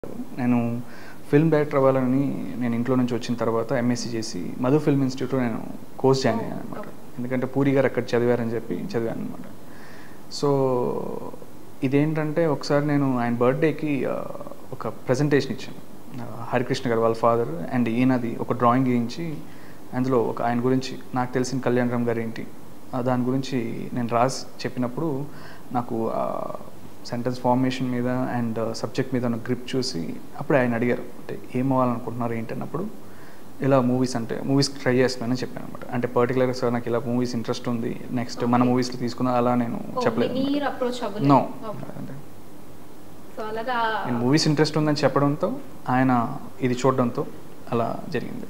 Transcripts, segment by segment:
నేను film director అవ్వాలని నేను ఇంట్లో నుంచి వచ్చిన తర్వాత ఎంఎస్సీ చేసి మధు ఫిల్మ్ ఇన్స్టిట్యూట్లో నేను కోర్స్ జాయిన్ అయ్యాను అనమాట ఎందుకంటే పూరి గారు అక్కడ చదివారని చెప్పి చదివాను అనమాట సో ఇదేంటంటే ఒకసారి నేను ఆయన బర్త్డేకి ఒక ప్రజెంటేషన్ ఇచ్చాను ఆ, హరికృష్ణ గారు వాళ్ళ ఫాదర్ అండ్ ఈయనది ఒక డ్రాయింగ్ గీయించి అందులో ఒక ఆయన గురించి నాకు తెలిసిన కళ్యాణ్ రామ్ గారు ఏంటి ఆ, దాని గురించి నేను రాసి చెప్పినప్పుడు నాకు సెంటెన్స్ ఫార్మేషన్ మీద అండ్ సబ్జెక్ట్ మీద ఉన్న గ్రిప్ చూసి అప్పుడు ఆయన అడిగారు అంటే ఏం అవ్వాలనుకుంటున్నారు ఏంటన్నప్పుడు ఇలా మూవీస్ అంటే మూవీస్ ట్రై చేస్తున్నానని చెప్పాను అనమాట అంటే పర్టికులర్గా సార్ నాకు ఇలా మూవీస్ ఇంట్రెస్ట్ ఉంది నెక్స్ట్ మన మూవీస్లో తీసుకున్నా అలా నేను చెప్పలేదు మీరు అప్రోచ్ నో అవ్వలేదు సో అలాగా నేను మూవీస్ ఇంట్రెస్ట్ ఉందని చెప్పడంతో ఆయన ఇది చూడడంతో అలా జరిగింది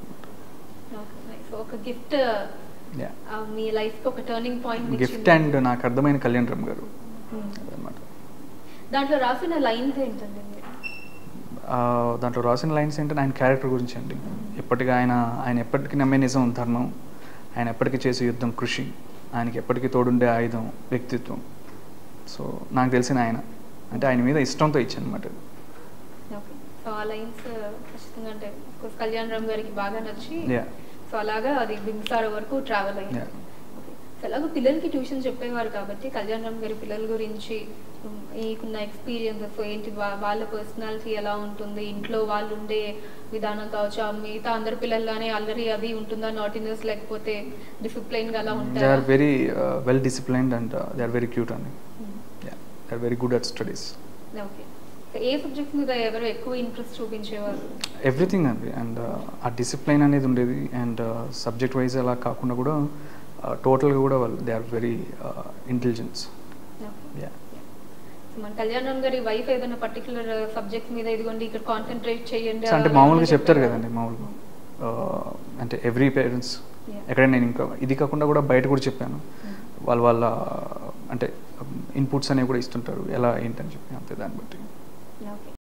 సో ఒక గిఫ్ట్ యా మీ లైఫ్ కి ఒక టర్నింగ్ పాయింట్ గిఫ్ట్ అండ్ నాకు అర్థమైన కళ్యాణ్ రామ్ గారు అదనమాట దాంట్లో రాసిన లైన్స్ ఏంటండి మీరు? ఆ, దాంట్లో రాసిన లైన్స్ ఏంటంటే ఆయన క్యారెక్టర్ గురించి అండి ఎప్పటికీ ఆయన ఆయన ఎప్పటికీ నమ్మే నిజం ధర్మం ఆయన ఎప్పటికీ చేసే యుద్ధం కృషి ఆయనకి ఎప్పటికీ తోడుండే ఆయుధం వ్యక్తిత్వం సో నాకు తెలిసిన ఆయన అంటే ఆయన మీద ఇష్టంతో ఇచ్చాను అనమాట ఓకే సో ఆ లైన్స్ ఖచ్చితంగా అంటే course కళ్యాణ్ రామ్ గారికి బాగా నచ్చి యా సో అలాగా అది బింసార్ వరకు ట్రావెల్ అయింది Yeah. Okay. సో అలాగే పిల్లలకి ట్యూషన్ చెప్పేవారు కాబట్టి కళ్యాణ్ రామ్ గారి పిల్లల గురించి ఉమ్, మీకున్న ఎక్స్పీరియన్సెస్ ఏంటి వా- వాళ్ళ పర్సనాలిటీ ఎలా ఉంటుంది ఇంట్లో వాళ్ళు ఉండే విధానం కావచ్చు ఆ మిగతా అందరి పిల్లల్లానే అల్లరి అది ఉంటుందా నాటినెస్ లేకపోతే డిసిప్లైన్ గా అలా దే ఉంటారా are very well disciplined and they are very cute అండి they are very good at studies okay ఏ సబ్జెక్ట్ మీద ఎవరు ఎక్కువ ఇంట్రెస్ట్ చూపించేవారు ఎవ్రీథింగ్ అండి అండ్ ఆ డిసిప్లైన్ అనేది ఉండేది అండ్ సబ్జెక్ట్ వైజ్ అలా కాకుండా కూడా టోటల్గా కూడా వాళ్ళు they are very intelligence Okay. Yeah so మన కళ్యాణ్ రామ్ గారి వైఫ్ ఏదైనా పర్టికులర్ సబ్జెక్ట్ మీద ఇదిగోండి ఇక్కడ కాన్సన్ట్రేట్ చేయండి అంటే అలా మామూలుగా ఏమైనా చెప్తారు చెప్పారా? కదండి మామూలుగా Uh, అంటే ఎవ్రీ పేరెంట్స్ Yeah. ఎక్కడైనా నేను ఇంకా ఇది కాకుండా కూడా బయట కూడా చెప్పాను Mm. వాళ్ళ వాళ్ళ అంటే ఇన్పుట్స్ అనేవి కూడా ఇస్తుంటారు ఎలా ఏంటని చెప్పి అంతే దాన్ని బట్టి ఓకే